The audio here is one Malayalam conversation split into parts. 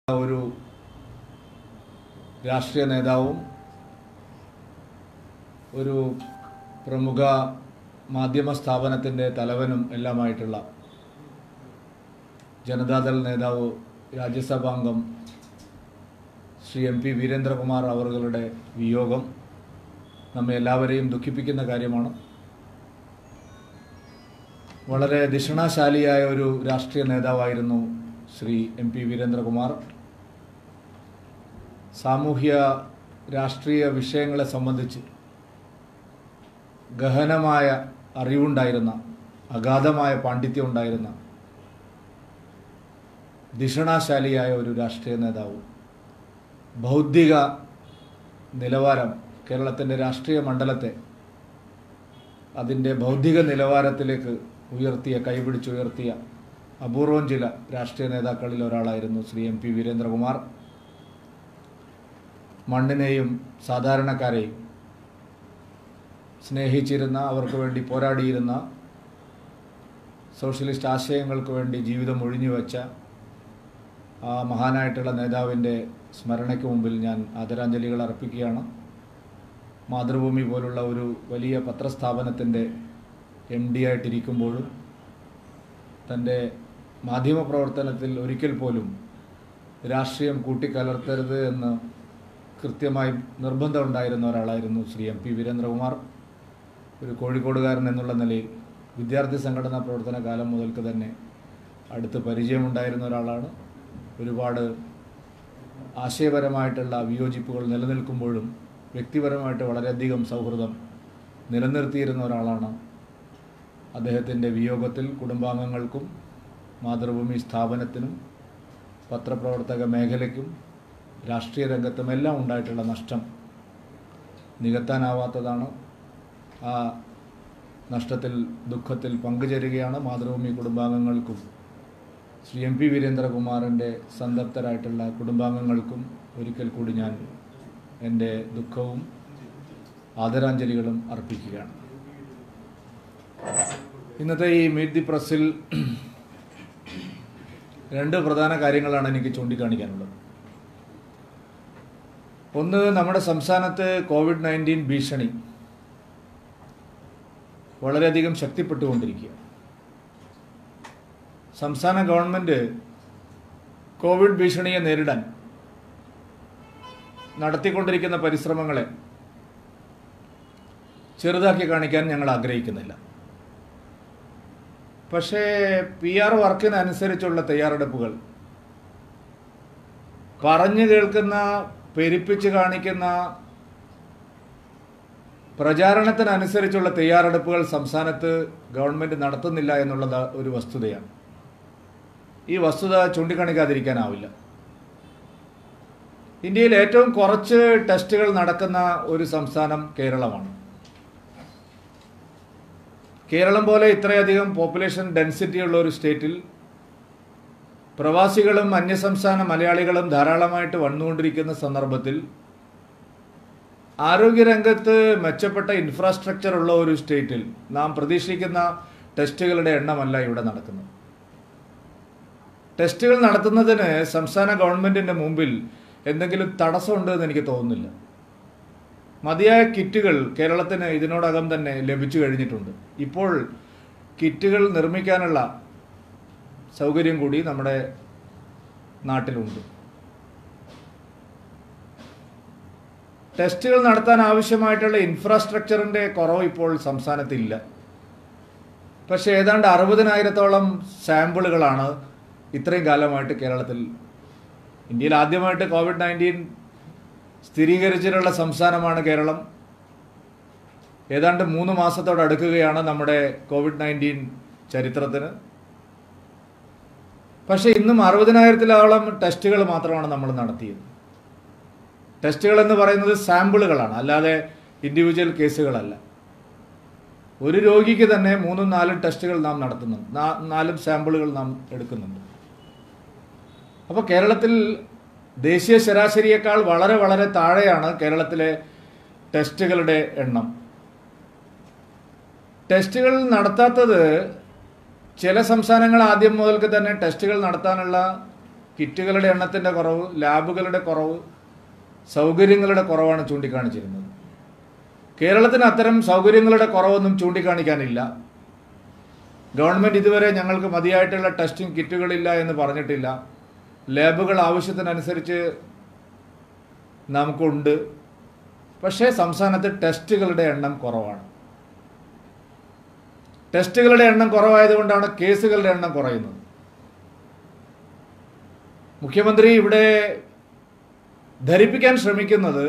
ഒരു രാഷ്ട്രീയ നേതാവും ഒരു പ്രമുഖ മാധ്യമ സ്ഥാപനത്തിൻ്റെ തലവനും എല്ലാമായിട്ടുള്ള ജനതാദൾ നേതാവ് രാജ്യസഭാംഗം ശ്രീ എം പി വീരേന്ദ്രകുമാർ അവറുകളുടെ വിയോഗം നമ്മെ എല്ലാവരെയും ദുഃഖിപ്പിക്കുന്ന കാര്യമാണ് വളരെ ധിഷണാശാലിയായ ഒരു രാഷ്ട്രീയ നേതാവായിരുന്നു ശ്രീ എം പി വീരേന്ദ്രകുമാർ സാമൂഹ്യ രാഷ്ട്രീയ വിഷയങ്ങളെ സംബന്ധിച്ച് ഗഹനമായ അറിവുണ്ടായിരുന്ന അഗാധമായ പാണ്ഡിത്യം ഉണ്ടായിരുന്ന ധിഷണാശാലിയായ ഒരു രാഷ്ട്രീയ നേതാവ് ബൗദ്ധിക നിലവാരം കേരളത്തിൻ്റെ രാഷ്ട്രീയ മണ്ഡലത്തെ അതിൻ്റെ ബൗദ്ധിക നിലവാരത്തിലേക്ക് ഉയർത്തിയ കൈപിടിച്ചുയർത്തിയ അപൂർവം ചില രാഷ്ട്രീയ നേതാക്കളിൽ ഒരാളായിരുന്നു ശ്രീ എം പി വീരേന്ദ്രകുമാർ മണ്ണിനെയും സാധാരണക്കാരെയും സ്നേഹിച്ചിരുന്ന അവർക്ക് വേണ്ടി പോരാടിയിരുന്ന സോഷ്യലിസ്റ്റ് ആശയങ്ങൾക്ക് വേണ്ടി ജീവിതം ഒഴിഞ്ഞുവെച്ച ആ മഹാനായിട്ടുള്ള നേതാവിൻ്റെ സ്മരണയ്ക്ക് മുമ്പിൽ ഞാൻ ആദരാഞ്ജലികൾ അർപ്പിക്കുകയാണ് മാതൃഭൂമി പോലുള്ള ഒരു വലിയ പത്രസ്ഥാപനത്തിൻ്റെ എം ഡി ആയിട്ടിരിക്കുമ്പോഴും തൻ്റെ മാധ്യമപ്രവർത്തനത്തിൽ ഒരിക്കൽ പോലും രാഷ്ട്രീയം കൂട്ടിക്കലർത്തരുത് എന്ന് കൃത്യമായി നിർബന്ധമുണ്ടായിരുന്ന ഒരാളായിരുന്നു ശ്രീ എം പി വീരേന്ദ്രകുമാർ ഒരു കോഴിക്കോടുകാരൻ എന്നുള്ള നിലയിൽ വിദ്യാർത്ഥി സംഘടനാ പ്രവർത്തന കാലം മുതൽക്ക് തന്നെ അടുത്ത് പരിചയമുണ്ടായിരുന്ന ഒരാളാണ് ഒരുപാട് ആശയപരമായിട്ടുള്ള വിയോജിപ്പുകൾ നിലനിൽക്കുമ്പോഴും വ്യക്തിപരമായിട്ട് വളരെയധികം സൗഹൃദം നിലനിർത്തിയിരുന്ന ഒരാളാണ് അദ്ദേഹത്തിൻ്റെ വിയോഗത്തിൽ കുടുംബാംഗങ്ങൾക്കും മാതൃഭൂമി സ്ഥാപനത്തിനും പത്രപ്രവർത്തക മേഖലയ്ക്കും രാഷ്ട്രീയ രംഗത്തും എല്ലാം ഉണ്ടായിട്ടുള്ള നഷ്ടം നികത്താനാവാത്തതാണ് ആ നഷ്ടത്തിൽ ദുഃഖത്തിൽ പങ്കുചേരുകയാണ് മാതൃഭൂമി കുടുംബാംഗങ്ങൾക്കും ശ്രീ എം പി വീരേന്ദ്രകുമാറിൻ്റെ സന്തപ്തരായിട്ടുള്ള കുടുംബാംഗങ്ങൾക്കും ഒരിക്കൽ കൂടി ഞാൻ എൻ്റെ ദുഃഖവും ആദരാഞ്ജലികളും അർപ്പിക്കുകയാണ് ഇന്നത്തെ ഈ മീറ്റ് ദി പ്രസ്സിൽ രണ്ട് പ്രധാന കാര്യങ്ങളാണ് എനിക്ക് ചൂണ്ടിക്കാണിക്കാനുള്ളത് ഒന്ന് നമ്മുടെ സംസ്ഥാനത്ത് കോവിഡ് നയൻറ്റീൻ ഭീഷണി വളരെയധികം ശക്തിപ്പെട്ടുകൊണ്ടിരിക്കുക സംസ്ഥാന ഗവൺമെൻറ് കോവിഡ് ഭീഷണിയെ നേരിടാൻ നടത്തിക്കൊണ്ടിരിക്കുന്ന പരിശ്രമങ്ങളെ ചെറുതാക്കി കാണിക്കാൻ ഞങ്ങൾ ആഗ്രഹിക്കുന്നില്ല പക്ഷേ പി ആർ വർക്കിനനുസരിച്ചുള്ള തയ്യാറെടുപ്പുകൾ പറഞ്ഞു കേൾക്കുന്ന പെരുപ്പിച്ച് കാണിക്കുന്ന പ്രചാരണത്തിനനുസരിച്ചുള്ള തയ്യാറെടുപ്പുകൾ സംസ്ഥാനത്ത് ഗവൺമെൻറ് നടത്തുന്നില്ല എന്നുള്ളത് ഒരു വസ്തുതയാണ് ഈ വസ്തുത ചൂണ്ടിക്കാണിക്കാതിരിക്കാനാവില്ല ഇന്ത്യയിൽ ഏറ്റവും കുറച്ച് ടെസ്റ്റുകൾ നടക്കുന്ന ഒരു സംസ്ഥാനം കേരളമാണ് കേരളം പോലെ ഇത്രയധികം പോപ്പുലേഷൻ ഡെൻസിറ്റി ഉള്ള ഒരു സ്റ്റേറ്റിൽ പ്രവാസികളും അന്യസംസ്ഥാന മലയാളികളും ധാരാളമായിട്ട് വന്നുകൊണ്ടിരിക്കുന്ന സന്ദർഭത്തിൽ ആരോഗ്യരംഗത്ത് മെച്ചപ്പെട്ട ഇൻഫ്രാസ്ട്രക്ചർ ഉള്ള ഒരു സ്റ്റേറ്റിൽ നാം പ്രതീക്ഷിക്കുന്ന ടെസ്റ്റുകളുടെ എണ്ണമല്ല ഇവിടെ നടക്കുന്നത് ടെസ്റ്റുകൾ നടത്തുന്നതിന് സംസ്ഥാന ഗവൺമെന്റിന്റെ മുമ്പിൽ എന്തെങ്കിലും തടസ്സമുണ്ട് എന്ന് എനിക്ക് തോന്നുന്നില്ല മതിയായ കിറ്റുകൾ കേരളത്തിന് ഇതിനോടകം തന്നെ ലഭിച്ചു കഴിഞ്ഞിട്ടുണ്ട് ഇപ്പോൾ കിറ്റുകൾ നിർമ്മിക്കാനുള്ള സൗകര്യം കൂടി നമ്മുടെ നാട്ടിലുണ്ട് ടെസ്റ്റുകൾ നടത്താൻ ആവശ്യമായിട്ടുള്ള ഇൻഫ്രാസ്ട്രക്ചറിൻ്റെ കുറവ് ഇപ്പോൾ സംസ്ഥാനത്തില്ല പക്ഷേ ഏതാണ്ട് അറുപതിനായിരത്തോളം സാമ്പിളുകളാണ് ഇത്രയും കാലമായിട്ട് കേരളത്തിൽ ഇന്ത്യയിൽ ആദ്യമായിട്ട് കോവിഡ് നയൻറ്റീൻ സ്ഥിരീകരിച്ചിട്ടുള്ള സംസ്ഥാനമാണ് കേരളം ഏതാണ്ട് മൂന്ന് മാസത്തോട് അടുക്കുകയാണ് നമ്മുടെ കോവിഡ് നയൻറ്റീൻ ചരിത്രത്തിന് പക്ഷേ ഇന്നും അറുപതിനായിരത്തിലോളം ടെസ്റ്റുകൾ മാത്രമാണ് നമ്മൾ നടത്തിയത് ടെസ്റ്റുകൾ എന്ന് പറയുന്നത് സാമ്പിളുകളാണ് അല്ലാതെ ഇൻഡിവിജ്വൽ കേസുകളല്ല ഒരു രോഗിക്ക് തന്നെ മൂന്നും നാലും ടെസ്റ്റുകൾ നാം നടത്തുന്നുണ്ട് നാ- നാലും സാമ്പിളുകൾ നാം എടുക്കുന്നുണ്ട് അപ്പോൾ കേരളത്തിൽ ദേശീയ ശരാശരിയേക്കാൾ വളരെ വളരെ താഴെയാണ് കേരളത്തിലെ ടെസ്റ്റുകളുടെ എണ്ണം ടെസ്റ്റുകൾ നടത്താത്തത് ചില സംസ്ഥാനങ്ങൾ ആദ്യം മുതൽക്ക് തന്നെ ടെസ്റ്റുകൾ നടത്താനുള്ള കിറ്റുകളുടെ എണ്ണത്തിൻ്റെ കുറവ് ലാബുകളുടെ കുറവ് സൗകര്യങ്ങളുടെ കുറവാണ് ചൂണ്ടിക്കാണിച്ചിരുന്നത് കേരളത്തിന് അത്തരം സൗകര്യങ്ങളുടെ കുറവൊന്നും ചൂണ്ടിക്കാണിക്കാനില്ല ഗവൺമെൻറ് ഇതുവരെ ഞങ്ങൾക്ക് മതിയായിട്ടുള്ള ടെസ്റ്റിംഗ് കിറ്റുകളില്ല എന്ന് പറഞ്ഞിട്ടില്ല ലാബുകൾ ആവശ്യത്തിനനുസരിച്ച് നമുക്കുണ്ട് പക്ഷേ സംസ്ഥാനത്ത് ടെസ്റ്റുകളുടെ എണ്ണം കുറവാണ് ടെസ്റ്റുകളുടെ എണ്ണം കുറവായതുകൊണ്ടാണ് കേസുകളുടെ എണ്ണം കുറയുന്നത് മുഖ്യമന്ത്രി ഇവിടെ ധരിപ്പിക്കാൻ ശ്രമിക്കുന്നത്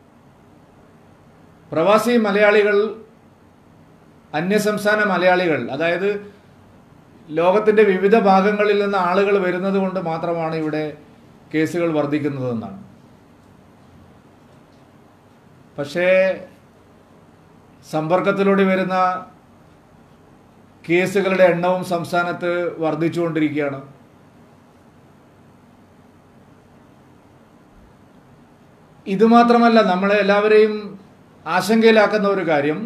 പ്രവാസി മലയാളികൾ അന്യസംസ്ഥാന മലയാളികൾ അതായത് ലോകത്തിൻ്റെ വിവിധ ഭാഗങ്ങളിൽ നിന്ന് ആളുകൾ വരുന്നത് കൊണ്ട് മാത്രമാണ് ഇവിടെ കേസുകൾ വർദ്ധിക്കുന്നതെന്നാണ് പക്ഷേ സമ്പർക്കത്തിലൂടെ വരുന്ന കേസുകളുടെ എണ്ണവും സംസ്ഥാനത്ത് വർദ്ധിച്ചുകൊണ്ടിരിക്കുകയാണ് ഇതുമാത്രമല്ല നമ്മളെ എല്ലാവരെയും ആശങ്കയിലാക്കുന്ന ഒരു കാര്യം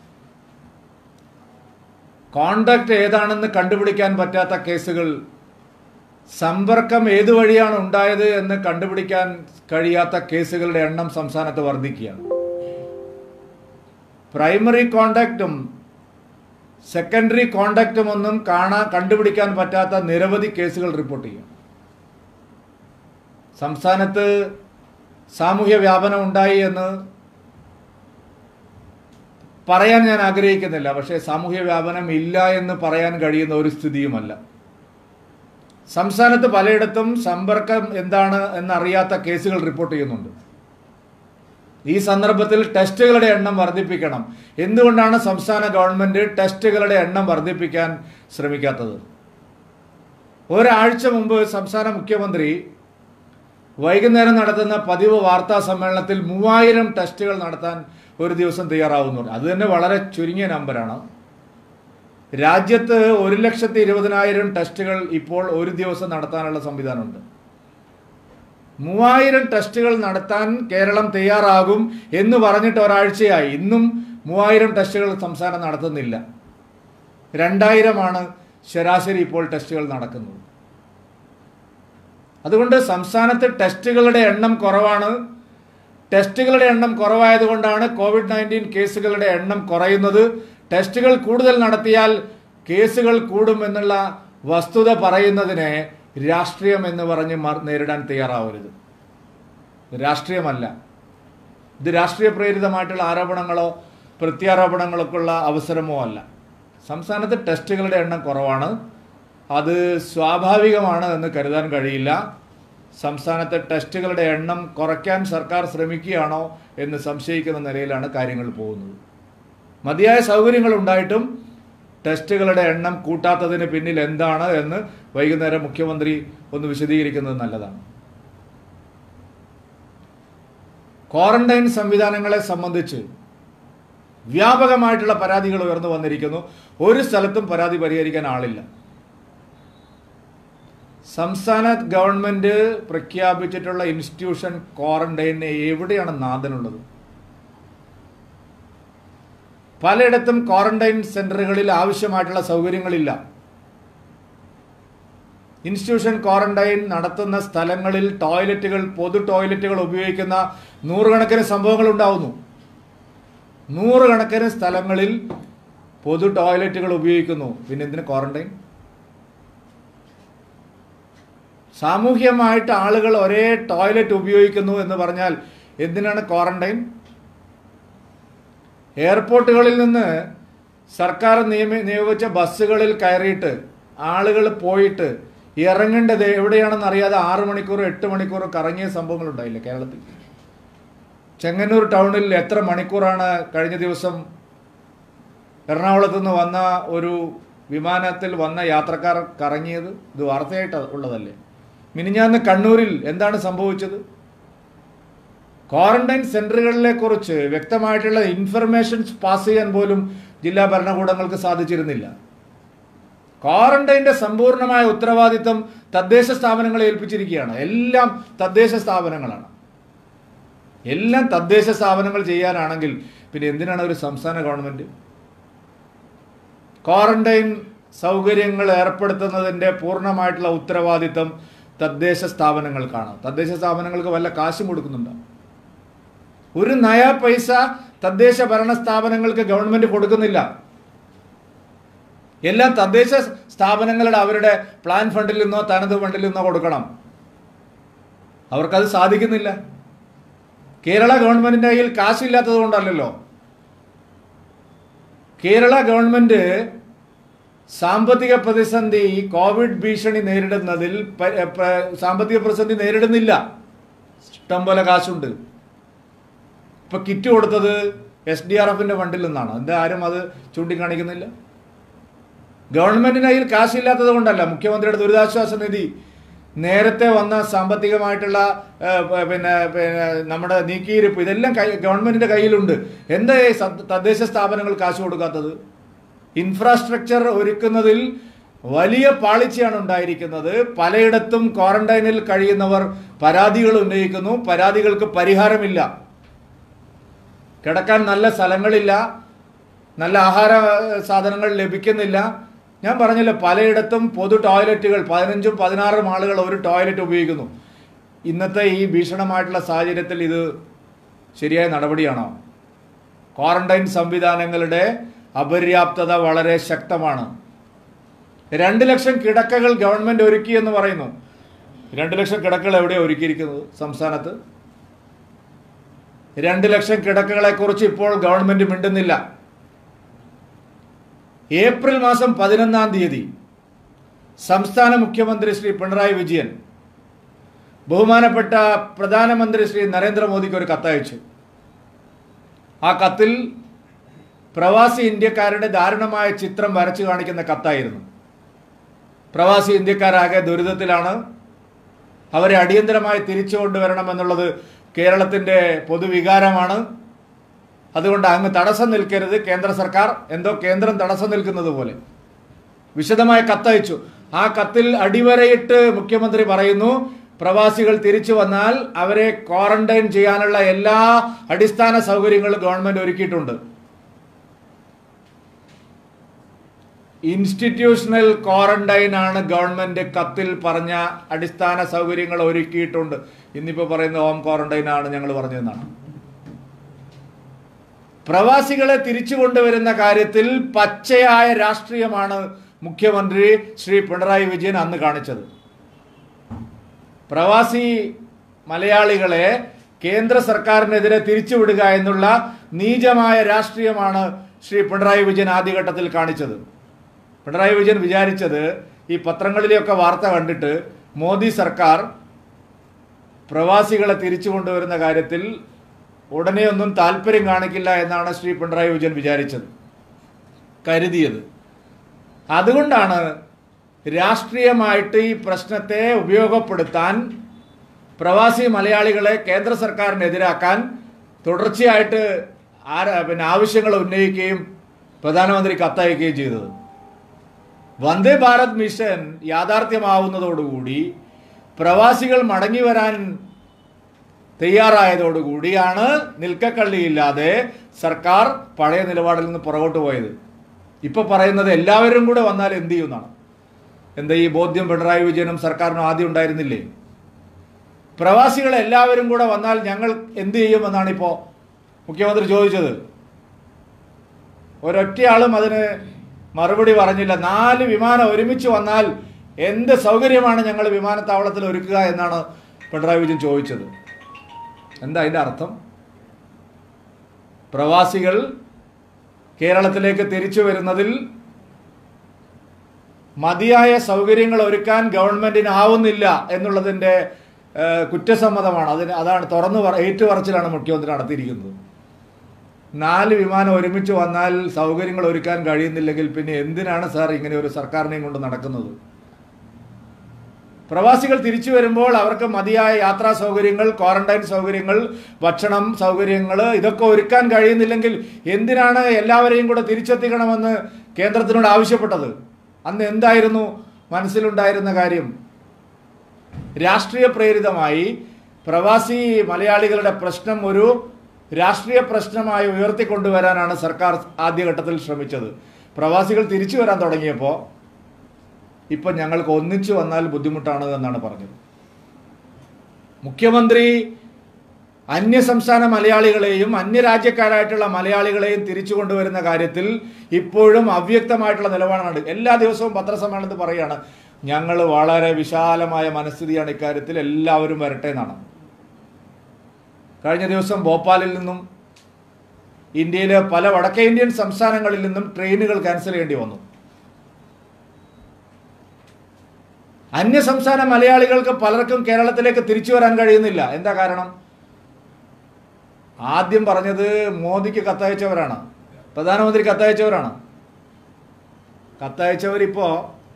കോണ്ടാക്ട് ഏതാണെന്ന് കണ്ടുപിടിക്കാൻ പറ്റാത്ത കേസുകൾ സമ്പർക്കം ഏതു വഴിയാണ് ഉണ്ടായത് എന്ന് കണ്ടുപിടിക്കാൻ കഴിയാത്ത കേസുകളുടെ എണ്ണം സംസ്ഥാനത്ത് വർദ്ധിക്കുകയാണ് പ്രൈമറി കോണ്ടാക്റ്റും സെക്കൻഡറി കോണ്ടാക്റ്റും ഒന്നും കാണാൻ കണ്ടുപിടിക്കാൻ പറ്റാത്ത നിരവധി കേസുകൾ റിപ്പോർട്ട് ചെയ്യും സംസ്ഥാനത്ത് സാമൂഹ്യ വ്യാപനം ഉണ്ടായി എന്ന് പറയാൻ ഞാൻ ആഗ്രഹിക്കുന്നില്ല പക്ഷേ സാമൂഹ്യ വ്യാപനം ഇല്ല എന്ന് പറയാൻ കഴിയുന്ന ഒരു സ്ഥിതിയുമല്ല സംസ്ഥാനത്ത് പലയിടത്തും സമ്പർക്കം എന്താണ് എന്നറിയാത്ത കേസുകൾ റിപ്പോർട്ട് ചെയ്യുന്നുണ്ട് ഈ സന്ദർഭത്തിൽ ടെസ്റ്റുകളുടെ എണ്ണം വർദ്ധിപ്പിക്കണം എന്തുകൊണ്ടാണ് സംസ്ഥാന ഗവൺമെന്റ് ടെസ്റ്റുകളുടെ എണ്ണം വർദ്ധിപ്പിക്കാൻ ശ്രമിക്കാത്തത് ഒരാഴ്ച മുമ്പ് സംസ്ഥാന മുഖ്യമന്ത്രി വൈകുന്നേരം നടത്തുന്ന പതിവ് വാർത്താ സമ്മേളനത്തിൽ മൂവായിരം ടെസ്റ്റുകൾ നടത്താൻ ഒരു ദിവസം തയ്യാറാവുന്നു അത് തന്നെ വളരെ ചുരുങ്ങിയ നമ്പറാണ് രാജ്യത്ത് ഒരു ലക്ഷത്തി ഇരുപതിനായിരം ടെസ്റ്റുകൾ ഇപ്പോൾ ഒരു ദിവസം നടത്താനുള്ള സംവിധാനമുണ്ട് മൂവായിരം ടെസ്റ്റുകൾ നടത്താൻ കേരളം തയ്യാറാകും എന്ന് പറഞ്ഞിട്ട് ഒരാഴ്ചയായി ഇന്നും മൂവായിരം ടെസ്റ്റുകൾ സംസ്ഥാനം നടത്തുന്നില്ല രണ്ടായിരമാണ് ശരാശരി ഇപ്പോൾ ടെസ്റ്റുകൾ നടക്കുന്നത് അതുകൊണ്ട് സംസ്ഥാനത്ത് ടെസ്റ്റുകളുടെ എണ്ണം കുറവാണ് ടെസ്റ്റുകളുടെ എണ്ണം കുറവായതുകൊണ്ടാണ് കോവിഡ് നയൻറ്റീൻ കേസുകളുടെ എണ്ണം കുറയുന്നത് ടെസ്റ്റുകൾ കൂടുതൽ നടത്തിയാൽ കേസുകൾ കൂടും എന്നുള്ള വസ്തുത പറയുന്നതിനെ രാഷ്ട്രീയം എന്ന് പറഞ്ഞ് മർ- നേരിടാൻ തയ്യാറാവരുത് ഇത് രാഷ്ട്രീയമല്ല ഇത് രാഷ്ട്രീയ പ്രേരിതമായിട്ടുള്ള ആരോപണങ്ങളോ പ്രത്യാരോപണങ്ങൾക്കുള്ള അവസരമോ അല്ല സംസ്ഥാനത്ത് ടെസ്റ്റുകളുടെ എണ്ണം കുറവാണ് അത് സ്വാഭാവികമാണ് എന്ന് കരുതാൻ കഴിയില്ല സംസ്ഥാനത്തെ ടെസ്റ്റുകളുടെ എണ്ണം കുറയ്ക്കാൻ സർക്കാർ ശ്രമിക്കുകയാണോ എന്ന് സംശയിക്കുന്ന നിലയിലാണ് കാര്യങ്ങൾ പോകുന്നത് മതിയായ സൗകര്യങ്ങൾ ഉണ്ടായിട്ടും ടെസ്റ്റുകളുടെ എണ്ണം കൂട്ടാത്തതിന് പിന്നിൽ എന്താണ് എന്ന് വൈകുന്നേരം മുഖ്യമന്ത്രി ഒന്ന് വിശദീകരിക്കുന്നത് നല്ലതാണ് ക്വാറന്റൈൻ സംവിധാനങ്ങളെ സംബന്ധിച്ച് വ്യാപകമായിട്ടുള്ള പരാതികൾ ഉയർന്നു വന്നിരിക്കുന്നു ഒരു സ്ഥലത്തും പരാതി പരിഹരിക്കാൻ ആളില്ല സംസ്ഥാന ഗവൺമെന്റ് പ്രഖ്യാപിച്ചിട്ടുള്ള ഇൻസ്റ്റിറ്റ്യൂഷൻ ക്വാറന്റൈന് എവിടെയാണ് നാഥനുള്ളത് പലയിടത്തും ക്വാറന്റൈൻ സെന്ററുകളിൽ ആവശ്യമായിട്ടുള്ള സൗകര്യങ്ങളില്ല ഇൻസ്റ്റിറ്റ്യൂഷൻ ക്വാറന്റൈൻ നടത്തുന്ന സ്ഥലങ്ങളിൽ ടോയ്ലറ്റുകൾ പൊതു ടോയ്ലറ്റുകൾ ഉപയോഗിക്കുന്ന നൂറുകണക്കിന് സംഭവങ്ങൾ ഉണ്ടാവുന്നു നൂറുകണക്കിന് സ്ഥലങ്ങളിൽ പൊതു ടോയ്ലറ്റുകൾ ഉപയോഗിക്കുന്നു പിന്നെ എന്തിന് ക്വാറന്റൈൻ സാമൂഹ്യമായിട്ട് ആളുകൾ ഒരേ ടോയ്ലറ്റ് ഉപയോഗിക്കുന്നു എന്ന് പറഞ്ഞാൽ എന്തിനാണ് ക്വാറന്റൈൻ എയർപോർട്ടുകളിൽ നിന്ന് സർക്കാർ നിയമി നിയോഗിച്ച ബസ്സുകളിൽ കയറിയിട്ട് ആളുകൾ പോയിട്ട് ഇറങ്ങേണ്ടത് എവിടെയാണെന്ന് അറിയാതെ ആറ് മണിക്കൂർ എട്ട് മണിക്കൂർ കറങ്ങിയ സംഭവങ്ങൾ ഉണ്ടായില്ലേ കേരളത്തിൽ ചെങ്ങന്നൂർ ടൗണിൽ എത്ര മണിക്കൂറാണ് കഴിഞ്ഞ ദിവസം എറണാകുളത്ത് നിന്ന് വന്ന ഒരു വിമാനത്തിൽ വന്ന യാത്രക്കാർ കറങ്ങിയത് ഇത് വാർത്തയായിട്ട് ഉള്ളതല്ലേ മിനിഞ്ഞാന്ന് കണ്ണൂരിൽ എന്താണ് സംഭവിച്ചത് ക്വാറന്റൈൻ സെന്ററുകളിലെ കുറിച്ച് വ്യക്തമായിട്ടുള്ള ഇൻഫർമേഷൻസ് പാസ് ചെയ്യാൻ പോലും ജില്ലാ ഭരണകൂടങ്ങൾക്ക് സാധിച്ചിരുന്നില്ല ക്വാറന്റൈൻ്റെ സമ്പൂർണ്ണമായ ഉത്തരവാദിത്തം തദ്ദേശ സ്ഥാപനങ്ങളെ ഏൽപ്പിച്ചിരിക്കുകയാണ് എല്ലാം തദ്ദേശ സ്ഥാപനങ്ങളാണ് എല്ലാം തദ്ദേശ സ്ഥാപനങ്ങൾ ചെയ്യാനാണെങ്കിൽ പിന്നെ എന്തിനാണ് ഒരു സംസ്ഥാന ഗവൺമെന്റ് ക്വാറന്റൈൻ സൗകര്യങ്ങൾ ഏർപ്പെടുത്തുന്നതിൻ്റെ പൂർണ്ണമായിട്ടുള്ള ഉത്തരവാദിത്തം തദ്ദേശ സ്ഥാപനങ്ങൾക്കാണ് തദ്ദേശ സ്ഥാപനങ്ങൾക്ക് വല്ല കാശും കൊടുക്കുന്നുണ്ടോ ഒരു നയ പൈസ തദ്ദേശ ഭരണ സ്ഥാപനങ്ങൾക്ക് ഗവൺമെന്റ് കൊടുക്കുന്നില്ല എല്ലാം തദ്ദേശ സ്ഥാപനങ്ങളുടെ അവരുടെ പ്ലാൻ ഫണ്ടിൽ നിന്നോ തനത് ഫണ്ടിൽ നിന്നോ കൊടുക്കണം അവർക്കത് സാധിക്കുന്നില്ല കേരള ഗവൺമെന്റിന്റെ കയ്യിൽ കാശില്ലാത്തത് കൊണ്ടല്ലല്ലോ കേരള ഗവൺമെന്റ് സാമ്പത്തിക പ്രതിസന്ധി കോവിഡ് ഭീഷണി നേരിടുന്നതിൽ പ- പ- സാമ്പത്തിക പ്രതിസന്ധി നേരിടുന്നില്ല ഇഷ്ടം പോലെ കാശുണ്ട് ഇപ്പൊ കിറ്റ് കൊടുത്തത് എസ് ഡി ആർ എഫിന്റെ ഫണ്ടിൽ നിന്നാണ് എന്താ ആരും അത് ചൂണ്ടിക്കാണിക്കുന്നില്ല ഗവൺമെന്റിന് കയ്യിൽ കാശില്ലാത്തത് കൊണ്ടല്ല മുഖ്യമന്ത്രിയുടെ ദുരിതാശ്വാസ നിധി നേരത്തെ വന്ന സാമ്പത്തികമായിട്ടുള്ള ആ, പ- പിന്നെ പിന്നെ നമ്മുടെ നീക്കിയിരിപ്പ് ഇതെല്ലാം കൈ ഗവൺമെന്റിന്റെ കയ്യിലുണ്ട് എന്താ ഈ സ- തദ്ദേശ സ്ഥാപനങ്ങൾ കാശ് കൊടുക്കാത്തത് ഇൻഫ്രാസ്ട്രക്ചർ ഒരുക്കുന്നതിൽ വലിയ പാളിച്ചയാണ് ഉണ്ടായിരിക്കുന്നത് പലയിടത്തും ക്വാറന്റൈനിൽ കഴിയുന്നവർ പരാതികൾ ഉന്നയിക്കുന്നു പരാതികൾക്ക് പരിഹാരമില്ല കിടക്കാൻ നല്ല സ്ഥലങ്ങളില്ല നല്ല ആഹാര ഏഹ്, സാധനങ്ങൾ ലഭിക്കുന്നില്ല ഞാൻ പറഞ്ഞില്ല പലയിടത്തും പൊതു ടോയ്ലറ്റുകൾ പതിനഞ്ചും പതിനാറും ആളുകൾ ഒരു ടോയ്ലറ്റ് ഉപയോഗിക്കുന്നു ഇന്നത്തെ ഈ ഭീഷണമായിട്ടുള്ള സാഹചര്യത്തിൽ ഇത് ശരിയായ നടപടിയാണോ ക്വാറന്റൈൻ സംവിധാനങ്ങളുടെ അപര്യാപ്തത വളരെ ശക്തമാണ് രണ്ട് ലക്ഷം കിടക്കകൾ ഗവൺമെന്റ് ഒരുക്കി എന്ന് പറയുന്നു രണ്ട് ലക്ഷം കിടക്കകൾ എവിടെയാണ് ഒരുക്കിയിരിക്കുന്നത് സംസ്ഥാനത്ത് രണ്ട് ലക്ഷം കിടക്കകളെ കുറിച്ച് ഇപ്പോൾ ഗവൺമെന്റ് മിണ്ടുന്നില്ല ഏപ്രിൽ മാസം പതിനൊന്നാം തീയതി സംസ്ഥാന മുഖ്യമന്ത്രി ശ്രീ പിണറായി വിജയൻ ബഹുമാനപ്പെട്ട പ്രധാനമന്ത്രി ശ്രീ നരേന്ദ്രമോദിക്ക് ഒരു കത്തയച്ചു ആ കത്തിൽ പ്രവാസി ഇന്ത്യക്കാരുടെ ദാരുണമായ ചിത്രം വരച്ചു കാണിക്കുന്ന കത്തായിരുന്നു പ്രവാസി ഇന്ത്യക്കാരാകെ ദുരിതത്തിലാണ് അവരെ അടിയന്തരമായി തിരിച്ചു കൊണ്ടുവരണമെന്നുള്ളത് കേരളത്തിന്റെ പൊതുവികാരമാണ് അതുകൊണ്ട് അങ്ങ് തടസ്സം നിൽക്കരുത് കേന്ദ്ര സർക്കാർ എന്തോ കേന്ദ്രം തടസ്സം നിൽക്കുന്നത് പോലെ വിശദമായ കത്തയച്ചു ആ കത്തിൽ അടിവരയിട്ട് മുഖ്യമന്ത്രി പറയുന്നു പ്രവാസികൾ തിരിച്ചു വന്നാൽ അവരെ ക്വാറന്റൈൻ ചെയ്യാനുള്ള എല്ലാ അടിസ്ഥാന സൗകര്യങ്ങളും ഗവൺമെന്റ് ഒരുക്കിയിട്ടുണ്ട് ഇൻസ്റ്റിറ്റ്യൂഷണൽ ക്വാറന്റൈൻ ആണ് ഗവൺമെന്റ് കത്തിൽ പറഞ്ഞ അടിസ്ഥാന സൗകര്യങ്ങൾ ഒരുക്കിയിട്ടുണ്ട് ഇന്നിപ്പോ പറയുന്ന ഹോം ക്വാറന്റൈൻ ആണ് ഞങ്ങൾ പറഞ്ഞതെന്നാണ് പ്രവാസികളെ തിരിച്ചു കൊണ്ടുവരുന്ന കാര്യത്തിൽ പച്ചയായ രാഷ്ട്രീയമാണ് മുഖ്യമന്ത്രി ശ്രീ പിണറായി വിജയൻ അന്ന് കാണിച്ചത് പ്രവാസി മലയാളികളെ കേന്ദ്ര സർക്കാരിനെതിരെ തിരിച്ചുവിടുക എന്നുള്ള നീചമായ രാഷ്ട്രീയമാണ് ശ്രീ പിണറായി വിജയൻ ആദ്യഘട്ടത്തിൽ കാണിച്ചത് പിണറായി വിജയൻ വിചാരിച്ചത് ഈ പത്രങ്ങളിലെയൊക്കെ വാർത്ത കണ്ടിട്ട് മോദി സർക്കാർ പ്രവാസികളെ തിരിച്ചു കൊണ്ടുവരുന്ന കാര്യത്തിൽ ഉടനെ ഒന്നും താല്പര്യം കാണിക്കില്ല എന്നാണ് ശ്രീ പിണറായി വിജയൻ വിചാരിച്ചത് കരുതിയത് അതുകൊണ്ടാണ് രാഷ്ട്രീയമായിട്ട് ഈ പ്രശ്നത്തെ ഉപയോഗപ്പെടുത്താൻ പ്രവാസി മലയാളികളെ കേന്ദ്ര സർക്കാരിനെതിരാക്കാൻ തുടർച്ചയായിട്ട് ആര- പിന്നെ ആവശ്യങ്ങൾ ഉന്നയിക്കുകയും പ്രധാനമന്ത്രി കത്തയക്കുകയും ചെയ്തത് വന്ദേ ഭാരത് മിഷൻ യാഥാർത്ഥ്യമാവുന്നതോടുകൂടി പ്രവാസികൾ മടങ്ങി വരാൻ തയ്യാറായതോടുകൂടിയാണ് നിൽക്കക്കള്ളിയില്ലാതെ സർക്കാർ പഴയ നിലപാടിൽ നിന്ന് പുറകോട്ട് പോയത് ഇപ്പൊ പറയുന്നത് എല്ലാവരും കൂടെ വന്നാൽ എന്ത് ചെയ്യുമെന്നാണ് എന്താ ഈ ബോധ്യം പിണറായി വിജയനും സർക്കാരിനും ആദ്യം ഉണ്ടായിരുന്നില്ലേ പ്രവാസികൾ എല്ലാവരും കൂടെ വന്നാൽ ഞങ്ങൾ എന്ത് ചെയ്യുമെന്നാണ് ഇപ്പോ മുഖ്യമന്ത്രി ചോദിച്ചത് ഒരൊറ്റയാളും അതിന് മറുപടി പറഞ്ഞില്ല നാല് വിമാനം ഒരുമിച്ച് വന്നാൽ എന്ത് സൗകര്യമാണ് ഞങ്ങൾ വിമാനത്താവളത്തിൽ ഒരുക്കുക എന്നാണ് പിണറായി വിജയൻ ചോദിച്ചത് എന്താ അതിന്റെ അർത്ഥം പ്രവാസികൾ കേരളത്തിലേക്ക് തിരിച്ചു വരുന്നതിൽ മതിയായ സൗകര്യങ്ങൾ ഒരുക്കാൻ ഗവൺമെന്റിന് ആവുന്നില്ല എന്നുള്ളതിന്റെ ഏഹ്, കുറ്റസമ്മതമാണ് അതിന് അതാണ് തുറന്നു പറ ഏറ്റുപറച്ചിലാണ് മുഖ്യമന്ത്രി നടത്തിയിരിക്കുന്നത് നാല് വിമാനം ഒരുമിച്ച് വന്നാൽ സൗകര്യങ്ങൾ ഒരുക്കാൻ കഴിയുന്നില്ലെങ്കിൽ പിന്നെ എന്തിനാണ് സാർ ഇങ്ങനെ ഒരു സർക്കാരിനെയും കൊണ്ട് നടക്കുന്നത് പ്രവാസികൾ തിരിച്ചു വരുമ്പോൾ അവർക്ക് മതിയായ യാത്രാ സൗകര്യങ്ങൾ ക്വാറന്റൈൻ സൗകര്യങ്ങൾ ഭക്ഷണം സൗകര്യങ്ങൾ ഇതൊക്കെ ഒരുക്കാൻ കഴിയുന്നില്ലെങ്കിൽ എന്തിനാണ് എല്ലാവരെയും കൂടെ തിരിച്ചെത്തിക്കണമെന്ന് കേന്ദ്രത്തിനോട് ആവശ്യപ്പെട്ടത് അന്ന് എന്തായിരുന്നു മനസ്സിലുണ്ടായിരുന്ന കാര്യം രാഷ്ട്രീയ പ്രേരിതമായി പ്രവാസി മലയാളികളുടെ പ്രശ്നം ഒരു രാഷ്ട്രീയ പ്രശ്നമായി ഉയർത്തിക്കൊണ്ടുവരാനാണ് സർക്കാർ ആദ്യഘട്ടത്തിൽ ശ്രമിച്ചത് പ്രവാസികൾ തിരിച്ചു വരാൻ തുടങ്ങിയപ്പോൾ ഇപ്പം ഞങ്ങൾക്ക് ഒന്നിച്ചു വന്നാൽ ബുദ്ധിമുട്ടാണ് എന്നാണ് പറഞ്ഞത് മുഖ്യമന്ത്രി അന്യസംസ്ഥാന മലയാളികളെയും അന്യരാജ്യക്കാരായിട്ടുള്ള മലയാളികളെയും തിരിച്ചു കൊണ്ടുവരുന്ന കാര്യത്തിൽ ഇപ്പോഴും അവ്യക്തമായിട്ടുള്ള നിലപാടാണ് എല്ലാ ദിവസവും പത്രസമ്മേളനത്തിൽ പറയുകയാണ് ഞങ്ങൾ വളരെ വിശാലമായ മനസ്ഥിതിയാണ് ഇക്കാര്യത്തിൽ എല്ലാവരും വരട്ടെ എന്നാണ് കഴിഞ്ഞ ദിവസം ഭോപ്പാലിൽ നിന്നും ഇന്ത്യയിലെ പല വടക്കേ ഇന്ത്യൻ സംസ്ഥാനങ്ങളിൽ നിന്നും ട്രെയിനുകൾ ക്യാൻസൽ ചെയ്യേണ്ടി വന്നു അന്യസംസ്ഥാന മലയാളികൾക്ക് പലർക്കും കേരളത്തിലേക്ക് തിരിച്ചു വരാൻ കഴിയുന്നില്ല എന്താ കാരണം ആദ്യം പറഞ്ഞത് മോദിക്ക് കത്തയച്ചവരാണ് പ്രധാനമന്ത്രി കത്തയച്ചവരാണ് കത്തയച്ചവരിപ്പോ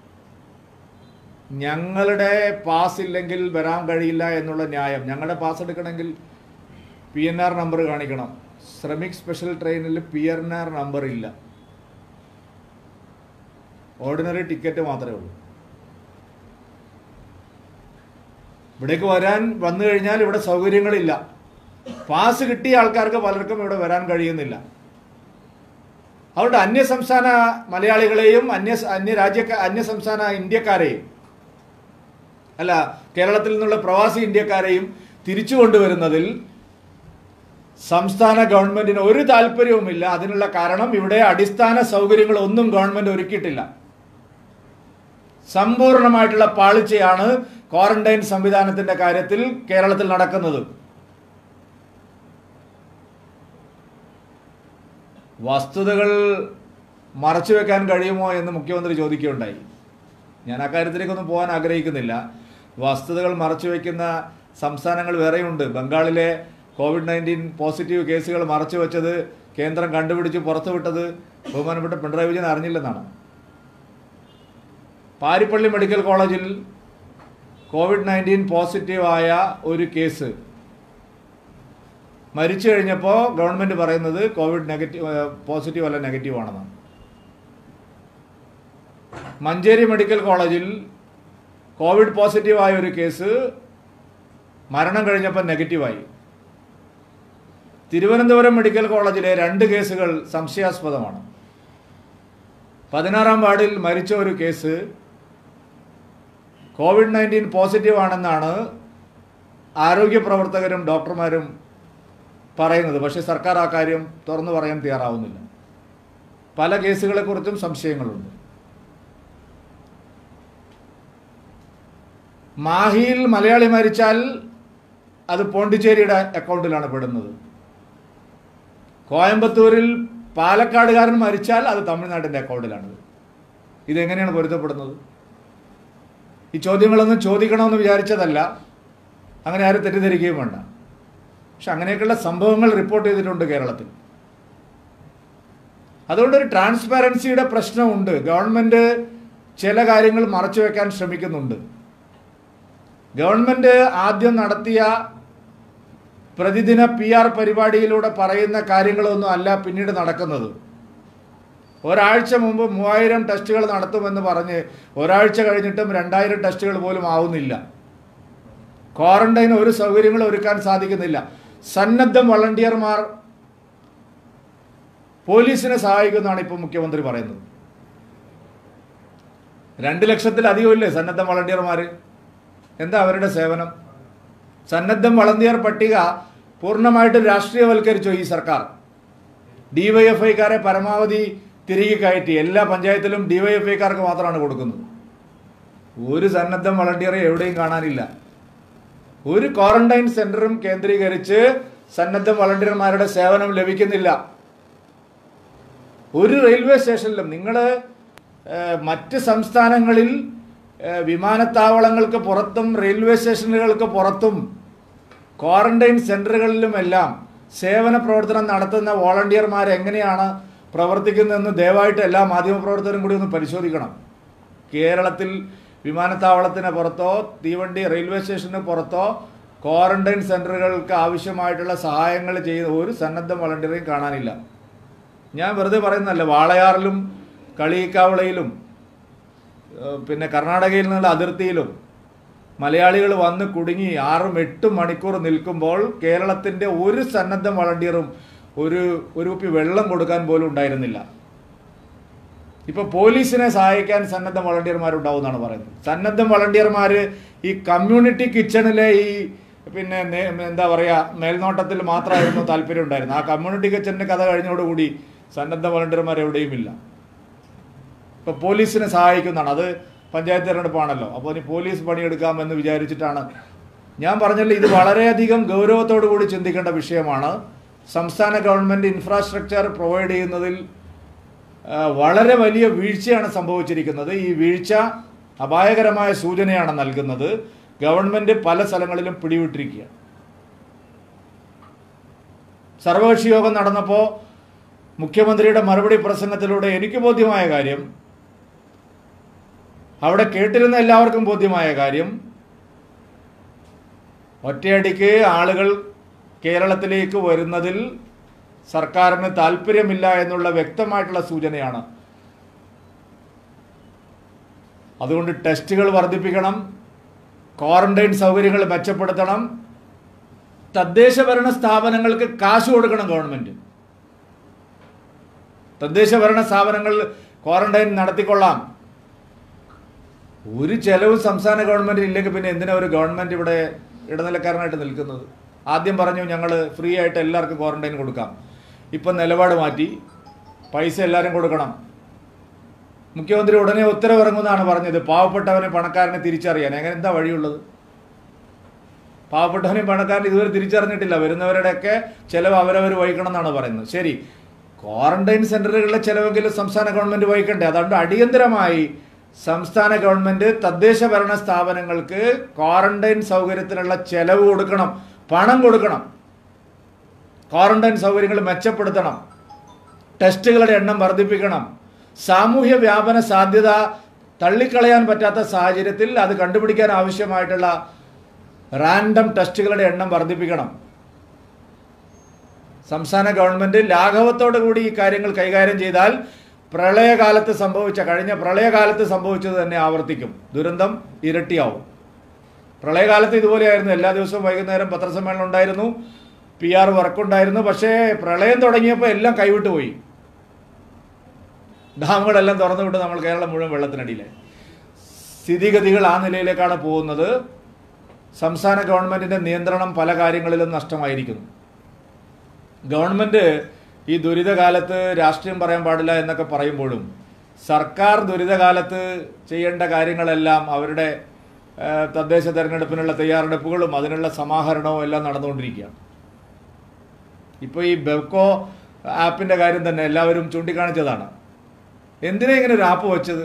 ഞങ്ങളുടെ പാസ് ഇല്ലെങ്കിൽ വരാൻ കഴിയില്ല എന്നുള്ള ന്യായം ഞങ്ങളുടെ പാസ് എടുക്കണമെങ്കിൽ പി എൻ ആർ നമ്പർ കാണിക്കണം ശ്രമിക് സ്പെഷ്യൽ ട്രെയിനിൽ പി എൻ ആർ നമ്പർ ഇല്ല ഓർഡിനറി ടിക്കറ്റ് മാത്രമേ ഉള്ളൂ ഇവിടേക്ക് വരാൻ വന്നു കഴിഞ്ഞാൽ ഇവിടെ സൗകര്യങ്ങളില്ല പാസ് കിട്ടിയ ആൾക്കാർക്ക് പലർക്കും ഇവിടെ വരാൻ കഴിയുന്നില്ല അതുകൊണ്ട് അന്യസംസ്ഥാന മലയാളികളെയും അന്യ അന്യരാജ്യ അന്യസംസ്ഥാന ഇന്ത്യക്കാരെയും അല്ല കേരളത്തിൽ നിന്നുള്ള പ്രവാസി ഇന്ത്യക്കാരെയും തിരിച്ചു കൊണ്ടുവരുന്നതിൽ സംസ്ഥാന ഗവൺമെന്റിന് ഒരു താല്പര്യവുമില്ല അതിനുള്ള കാരണം ഇവിടെ അടിസ്ഥാന സൗകര്യങ്ങൾ ഒന്നും ഗവൺമെന്റ് ഒരുക്കിയിട്ടില്ല സമ്പൂർണമായിട്ടുള്ള പാളിച്ചയാണ് ക്വാറന്റൈൻ സംവിധാനത്തിന്റെ കാര്യത്തിൽ കേരളത്തിൽ നടക്കുന്നത് വസ്തുതകൾ മറച്ചു വെക്കാൻ കഴിയുമോ എന്ന് മുഖ്യമന്ത്രി ചോദിക്കുകയുണ്ടായി ഞാൻ അക്കാര്യത്തിലേക്കൊന്നും പോകാൻ ആഗ്രഹിക്കുന്നില്ല വസ്തുതകൾ മറച്ചു വയ്ക്കുന്ന സംസ്ഥാനങ്ങൾ വേറെയുണ്ട് ബംഗാളിലെ കോവിഡ് നയൻറ്റീൻ പോസിറ്റീവ് കേസുകൾ മറച്ചു വെച്ചത് കേന്ദ്രം കണ്ടുപിടിച്ച് പുറത്തുവിട്ടത് ബഹുമാനപ്പെട്ട പിണറായി വിജയൻ അറിഞ്ഞില്ലെന്നാണ് പാരിപ്പള്ളി മെഡിക്കൽ കോളേജിൽ കോവിഡ് നയൻറ്റീൻ പോസിറ്റീവായ ഒരു കേസ് മരിച്ചു കഴിഞ്ഞപ്പോൾ ഗവൺമെന്റ് പറയുന്നത് കോവിഡ് നെഗറ്റീവ് പോസിറ്റീവ് അല്ല നെഗറ്റീവ് ആണെന്നാണ് മഞ്ചേരി മെഡിക്കൽ കോളേജിൽ കോവിഡ് പോസിറ്റീവായ ഒരു കേസ് മരണം കഴിഞ്ഞപ്പോൾ നെഗറ്റീവായി തിരുവനന്തപുരം മെഡിക്കൽ കോളേജിലെ രണ്ട് കേസുകൾ സംശയാസ്പദമാണ് പതിനാറാം വാർഡിൽ മരിച്ച ഒരു കേസ് കോവിഡ് നയൻറ്റീൻ പോസിറ്റീവ് ആണെന്നാണ് ആരോഗ്യ പ്രവർത്തകരും ഡോക്ടർമാരും പറയുന്നത് പക്ഷേ സർക്കാർ ആ കാര്യം തുറന്നു പറയാൻ തയ്യാറാവുന്നില്ല പല കേസുകളെക്കുറിച്ചും സംശയങ്ങളുണ്ട് മാഹിയിൽ മലയാളി മരിച്ചാൽ അത് പോണ്ടിച്ചേരിയുടെ അക്കൗണ്ടിലാണ് പെടുന്നത് കോയമ്പത്തൂരിൽ പാലക്കാടുകാരൻ മരിച്ചാൽ അത് തമിഴ്നാട്ടിൻ്റെ അക്കൗണ്ടിലാണ് ഇതെങ്ങനെയാണ് പൊരുത്തപ്പെടുന്നത് ഈ ചോദ്യങ്ങളൊന്നും ചോദിക്കണമെന്ന് വിചാരിച്ചതല്ല അങ്ങനെ ആരും തെറ്റിദ്ധരിക്കുകയും വേണ്ട പക്ഷെ അങ്ങനെയൊക്കെയുള്ള സംഭവങ്ങൾ റിപ്പോർട്ട് ചെയ്തിട്ടുണ്ട് കേരളത്തിൽ അതുകൊണ്ടൊരു ട്രാൻസ്പാരൻസിയുടെ പ്രശ്നമുണ്ട് ഗവൺമെന്റ് ചില കാര്യങ്ങൾ മറച്ചു വെക്കാൻ ശ്രമിക്കുന്നുണ്ട് ഗവൺമെന്റ് ആദ്യം നടത്തിയ പ്രതിദിന പി ആർ പരിപാടിയിലൂടെ പറയുന്ന കാര്യങ്ങളൊന്നും അല്ല പിന്നീട് നടക്കുന്നത് ഒരാഴ്ച മുമ്പ് മൂവായിരം ടെസ്റ്റുകൾ നടത്തുമെന്ന് പറഞ്ഞ് ഒരാഴ്ച കഴിഞ്ഞിട്ടും രണ്ടായിരം ടെസ്റ്റുകൾ പോലും ആവുന്നില്ല ക്വാറന്റൈൻ ഒരു സൗകര്യങ്ങളും ഒരുക്കാൻ സാധിക്കുന്നില്ല സന്നദ്ധ വളണ്ടിയർമാർ പോലീസിനെ സഹായിക്കുമെന്നാണ് ഇപ്പോൾ മുഖ്യമന്ത്രി പറയുന്നത് രണ്ട് ലക്ഷത്തിലധികമില്ലേ സന്നദ്ധ വളണ്ടിയർമാർ എന്താ അവരുടെ സേവനം സന്നദ്ധം വളണ്ടിയർ പട്ടിക പൂർണ്ണമായിട്ടും രാഷ്ട്രീയവൽക്കരിച്ചു ഈ സർക്കാർ ഡിവൈഎഫ്ഐക്കാരെ പരമാവധി തിരികെ കയറ്റി എല്ലാ പഞ്ചായത്തിലും ഡിവൈഎഫ്ഐക്കാർക്ക് മാത്രമാണ് കൊടുക്കുന്നത് ഒരു സന്നദ്ധം വളണ്ടിയറെ എവിടെയും കാണാനില്ല ഒരു ക്വാറന്റൈൻ സെന്ററും കേന്ദ്രീകരിച്ച് സന്നദ്ധ വളണ്ടിയർമാരുടെ സേവനം ലഭിക്കുന്നില്ല ഒരു റെയിൽവേ സ്റ്റേഷനിലും നിങ്ങൾ മറ്റ് സംസ്ഥാനങ്ങളിൽ ഏഹ്, വിമാനത്താവളങ്ങൾക്ക് പുറത്തും റെയിൽവേ സ്റ്റേഷനുകൾക്ക് പുറത്തും ക്വാറന്റൈൻ സെന്ററുകളിലുമെല്ലാം സേവന പ്രവർത്തനം നടത്തുന്ന വോളണ്ടിയർമാർ എങ്ങനെയാണ് പ്രവർത്തിക്കുന്നതെന്ന് ദയവായിട്ട് എല്ലാ മാധ്യമപ്രവർത്തകരും കൂടി ഒന്ന് പരിശോധിക്കണം കേരളത്തിൽ വിമാനത്താവളത്തിന് പുറത്തോ തീവണ്ടി റെയിൽവേ സ്റ്റേഷന് പുറത്തോ ക്വാറന്റൈൻ സെന്ററുകൾക്ക് ആവശ്യമായിട്ടുള്ള സഹായങ്ങൾ ചെയ്യുന്ന ഒരു സന്നദ്ധ വളണ്ടിയറേയും കാണാനില്ല ഞാൻ വെറുതെ പറയുന്നതല്ല വാളയാറിലും കളിയിക്കാവളയിലും ഏഹ് പിന്നെ കർണാടകയിൽ നിന്നുള്ള അതിർത്തിയിലും മലയാളികൾ വന്ന് കുടുങ്ങി ആറും എട്ടും മണിക്കൂർ നിൽക്കുമ്പോൾ കേരളത്തിന്റെ ഒരു സന്നദ്ധ വളണ്ടിയറും ഒരു ഒരു കുപ്പി വെള്ളം കൊടുക്കാൻ പോലും ഉണ്ടായിരുന്നില്ല ഇപ്പൊ പോലീസിനെ സഹായിക്കാൻ സന്നദ്ധ വളണ്ടിയർമാരുണ്ടാവും എന്നാണ് പറയുന്നത് സന്നദ്ധ വളണ്ടിയർമാർ ഈ കമ്മ്യൂണിറ്റി കിച്ചണിലെ ഈ പിന്നെ നേ- എന്താ പറയുക മേൽനോട്ടത്തിൽ മാത്രമായിരുന്നു താല്പര്യം ഉണ്ടായിരുന്നത് ആ കമ്മ്യൂണിറ്റി കിച്ചൻ്റെ കഥ കഴിഞ്ഞോടുകൂടി സന്നദ്ധ വളണ്ടിയർമാർ എവിടെയും ഇല്ല ഇപ്പൊ പോലീസിനെ സഹായിക്കുന്നതാണ് അത് പഞ്ചായത്ത് തിരഞ്ഞെടുപ്പാണല്ലോ അപ്പോൾ ഇനി പോലീസ് പണിയെടുക്കാമെന്ന് വിചാരിച്ചിട്ടാണ് ഞാൻ പറഞ്ഞല്ലോ ഇത് വളരെയധികം ഗൗരവത്തോടു കൂടി ചിന്തിക്കേണ്ട വിഷയമാണ് സംസ്ഥാന ഗവൺമെന്റ് ഇൻഫ്രാസ്ട്രക്ചർ പ്രൊവൈഡ് ചെയ്യുന്നതിൽ ആ, വളരെ വലിയ വീഴ്ചയാണ് സംഭവിച്ചിരിക്കുന്നത് ഈ വീഴ്ച അപായകരമായ സൂചനയാണ് നൽകുന്നത് ഗവൺമെന്റ് പല സ്ഥലങ്ങളിലും പിടിവിട്ടിരിക്കുകയാണ് സർവകക്ഷി യോഗം നടന്നപ്പോൾ മുഖ്യമന്ത്രിയുടെ മറുപടി പ്രസംഗത്തിലൂടെ എനിക്ക് ബോധ്യമായ കാര്യം അവിടെ കേട്ടിരുന്ന എല്ലാവർക്കും ബോധ്യമായ കാര്യം ഒറ്റയടിക്ക് ആളുകൾ കേരളത്തിലേക്ക് വരുന്നതിൽ സർക്കാരിന് താല്പര്യമില്ല എന്നുള്ള വ്യക്തമായിട്ടുള്ള സൂചനയാണ് അതുകൊണ്ട് ടെസ്റ്റുകൾ വർദ്ധിപ്പിക്കണം ക്വാറന്റൈൻ സൗകര്യങ്ങൾ മെച്ചപ്പെടുത്തണം തദ്ദേശ ഭരണ സ്ഥാപനങ്ങൾക്ക് കാശ് കൊടുക്കണം ഗവൺമെന്റ് തദ്ദേശ ഭരണ സ്ഥാപനങ്ങൾ ക്വാറന്റൈൻ നടത്തിക്കൊള്ളാം ഒരു ചെലവും സംസ്ഥാന ഗവൺമെന്റ് ഇല്ലെങ്കിൽ പിന്നെ എന്തിനാ ഒരു ഗവൺമെന്റ് ഇവിടെ ഇടനിലക്കാരനായിട്ട് നിൽക്കുന്നത് ആദ്യം പറഞ്ഞു ഞങ്ങൾ ഫ്രീ ആയിട്ട് എല്ലാവർക്കും ക്വാറന്റൈൻ കൊടുക്കാം ഇപ്പം നിലപാട് മാറ്റി പൈസ എല്ലാവരും കൊടുക്കണം മുഖ്യമന്ത്രി ഉടനെ ഉത്തരവിറങ്ങുമെന്നാണ് പറഞ്ഞത് പാവപ്പെട്ടവനെ പണക്കാരനെ തിരിച്ചറിയാൻ അങ്ങനെ എന്താ വഴിയുള്ളത് പാവപ്പെട്ടവനെയും പണക്കാരനെ ഇതുവരെ തിരിച്ചറിഞ്ഞിട്ടില്ല വരുന്നവരുടെയൊക്കെ ചെലവ് അവരവർ വഹിക്കണം എന്നാണ് പറയുന്നത് ശരി ക്വാറന്റൈൻ സെന്ററുകളിലെ ചെലവെങ്കിലും സംസ്ഥാന ഗവൺമെന്റ് വഹിക്കണ്ടേ അതുകൊണ്ട് അടിയന്തരമായി സംസ്ഥാന ഗവൺമെന്റ് തദ്ദേശ ഭരണ സ്ഥാപനങ്ങൾക്ക് ക്വാറന്റൈൻ സൗകര്യത്തിനുള്ള ചെലവ് കൊടുക്കണം പണം കൊടുക്കണം ക്വാറന്റൈൻ സൗകര്യങ്ങൾ മെച്ചപ്പെടുത്തണം ടെസ്റ്റുകളുടെ എണ്ണം വർദ്ധിപ്പിക്കണം സാമൂഹ്യ വ്യാപന സാധ്യത തള്ളിക്കളയാൻ പറ്റാത്ത സാഹചര്യത്തിൽ അത് കണ്ടുപിടിക്കാൻ ആവശ്യമായിട്ടുള്ള റാൻഡം ടെസ്റ്റുകളുടെ എണ്ണം വർദ്ധിപ്പിക്കണം സംസ്ഥാന ഗവൺമെന്റ് ലാഘവത്തോടു കൂടി ഈ കാര്യങ്ങൾ കൈകാര്യം ചെയ്താൽ പ്രളയകാലത്ത് സംഭവിച്ച കഴിഞ്ഞ പ്രളയകാലത്ത് സംഭവിച്ചത് തന്നെ ആവർത്തിക്കും ദുരന്തം ഇരട്ടിയാവും പ്രളയകാലത്ത് ഇതുപോലെയായിരുന്നു എല്ലാ ദിവസവും വൈകുന്നേരം പത്രസമ്മേളനം ഉണ്ടായിരുന്നു പി ആർ വർക്കുണ്ടായിരുന്നു പക്ഷേ പ്രളയം തുടങ്ങിയപ്പോൾ എല്ലാം കൈവിട്ടു പോയി ഡാമുകളെല്ലാം തുറന്നു വിട്ട് നമ്മൾ കേരളം മുഴുവൻ വെള്ളത്തിനടിയിലായി സ്ഥിതിഗതികൾ ആ നിലയിലേക്കാണ് പോകുന്നത് സംസ്ഥാന ഗവൺമെന്റിന്റെ നിയന്ത്രണം പല കാര്യങ്ങളിലും നഷ്ടമായിരിക്കുന്നു ഗവൺമെന്റ് ഈ ദുരിതകാലത്ത് രാഷ്ട്രീയം പറയാൻ പാടില്ല എന്നൊക്കെ പറയുമ്പോഴും സർക്കാർ ദുരിതകാലത്ത് ചെയ്യേണ്ട കാര്യങ്ങളെല്ലാം അവരുടെ ആ, തദ്ദേശ തെരഞ്ഞെടുപ്പിനുള്ള തയ്യാറെടുപ്പുകളും അതിനുള്ള സമാഹരണവും എല്ലാം നടന്നുകൊണ്ടിരിക്കുകയാണ് ഇപ്പോൾ ഈ ബെവ്കോ ആപ്പിന്റെ കാര്യം തന്നെ എല്ലാവരും ചൂണ്ടിക്കാണിച്ചതാണ് എന്തിനാ ഇങ്ങനെ ഒരു ആപ്പ് വെച്ചത്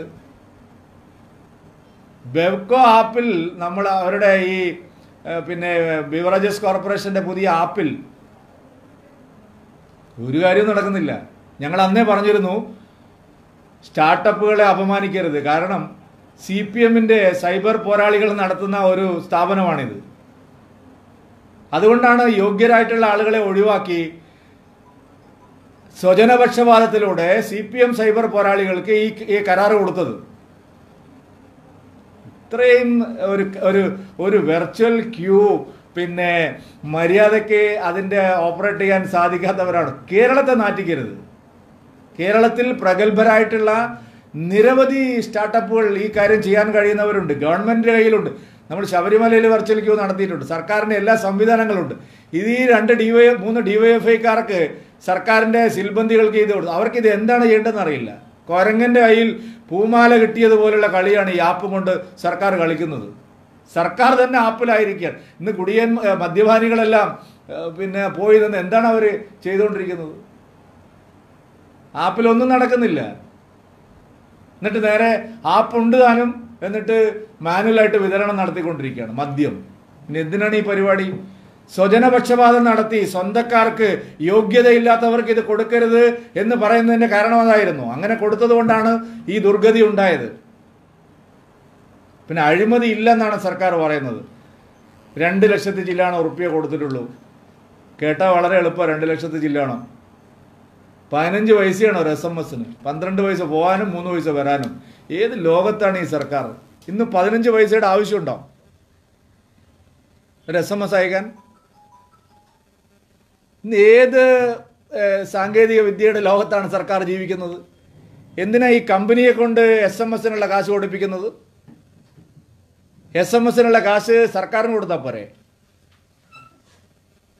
ബെവ്കോ ആപ്പിൽ നമ്മൾ അവരുടെ ഈ ആ, പിന്നെ ബിവറേജസ് കോർപ്പറേഷന്റെ പുതിയ ആപ്പിൽ ഒരു കാര്യവും നടക്കുന്നില്ല ഞങ്ങൾ അന്നേ പറഞ്ഞിരുന്നു സ്റ്റാർട്ടപ്പുകളെ അപമാനിക്കരുത് കാരണം സി പി എമ്മിന്റെ സൈബർ പോരാളികൾ നടത്തുന്ന ഒരു സ്ഥാപനമാണിത് അതുകൊണ്ടാണ് യോഗ്യരായിട്ടുള്ള ആളുകളെ ഒഴിവാക്കി സ്വജനപക്ഷപാതത്തിലൂടെ സി പി എം സൈബർ പോരാളികൾക്ക് ഈ ഈ കരാറ് കൊടുത്തത് ഇത്രയും ഒരു ഒരു ഒരു വെർച്വൽ ക്യൂ പിന്നെ മര്യാദയ്ക്ക് അതിൻ്റെ ഓപ്പറേറ്റ് ചെയ്യാൻ സാധിക്കാത്തവരാണ് കേരളത്തെ നാറ്റിക്കരുത് കേരളത്തിൽ പ്രഗത്ഭരായിട്ടുള്ള നിരവധി സ്റ്റാർട്ടപ്പുകൾ ഈ കാര്യം ചെയ്യാൻ കഴിയുന്നവരുണ്ട് ഗവൺമെന്റിന്റെ കയ്യിലുണ്ട് നമ്മൾ ശബരിമലയിൽ വെർച്വൽ ക്യൂ നടത്തിയിട്ടുണ്ട് സർക്കാരിന്റെ എല്ലാ സംവിധാനങ്ങളുണ്ട് ഇത് ഈ രണ്ട് ഡിവൈ മൂന്ന് ഡിവൈഎഫ്ഐക്കാർക്ക് സർക്കാരിന്റെ സിൽബന്ദികൾക്ക് ഇത് കൊടുത്തു അവർക്ക് ഇത് എന്താണ് ചെയ്യേണ്ടതെന്ന് അറിയില്ല കൊരങ്ങന്റെ കയ്യിൽ പൂമാല കിട്ടിയതുപോലുള്ള കളിയാണ് ഈ ആപ്പ് കൊണ്ട് സർക്കാർ കളിക്കുന്നത് സർക്കാർ തന്നെ ആപ്പിലായിരിക്കുകയാണ് ഇന്ന് കുടിയൻ ഏഹ്, മദ്യപാനികളെല്ലാം ഏഹ്, പിന്നെ പോയി നിന്ന് എന്താണ് അവർ ചെയ്തുകൊണ്ടിരിക്കുന്നത് ആപ്പിലൊന്നും നടക്കുന്നില്ല എന്നിട്ട് നേരെ ആപ്പ് ഉണ്ട് താനും എന്നിട്ട് മാനുവലായിട്ട് വിതരണം നടത്തിക്കൊണ്ടിരിക്കുകയാണ് മദ്യം ഇനി എന്തിനാണ് ഈ പരിപാടി സ്വജനപക്ഷപാതം നടത്തി സ്വന്തക്കാർക്ക് യോഗ്യതയില്ലാത്തവർക്ക് ഇത് കൊടുക്കരുത് എന്ന് പറയുന്നതിന്റെ കാരണം അതായിരുന്നു അങ്ങനെ കൊടുത്തത് കൊണ്ടാണ് ഈ ദുർഗതി ഉണ്ടായത് പിന്നെ അഴിമതി ഇല്ലെന്നാണ് സർക്കാർ പറയുന്നത് രണ്ട് ലക്ഷത്തി ജില്ലാണ് ഉറുപ്പിയ കൊടുത്തിട്ടുള്ളൂ കേട്ടാൽ വളരെ എളുപ്പം രണ്ട് ലക്ഷത്തി ജില്ലാണോ പതിനഞ്ച് പൈസയാണ് ഒരു എസ് എം എസിന് പന്ത്രണ്ട് പൈസ പോകാനും മൂന്ന് പൈസ വരാനും ഏത് ലോകത്താണ് ഈ സർക്കാർ ഇന്ന് പതിനഞ്ച് പൈസയുടെ ആവശ്യമുണ്ടോ ഒരു എസ് എം എസ് അയക്കാൻ ഇന്ന് ഏത് ഏഹ്, സാങ്കേതിക വിദ്യയുടെ ലോകത്താണ് സർക്കാർ ജീവിക്കുന്നത് എന്തിനാ ഈ കമ്പനിയെ കൊണ്ട് എസ് എം എസിനുള്ള കാശ് കൊടുപ്പിക്കുന്നത് എസ് എം എസിനുള്ള കാശ് സർക്കാരിന് കൊടുത്താൽ പോരെ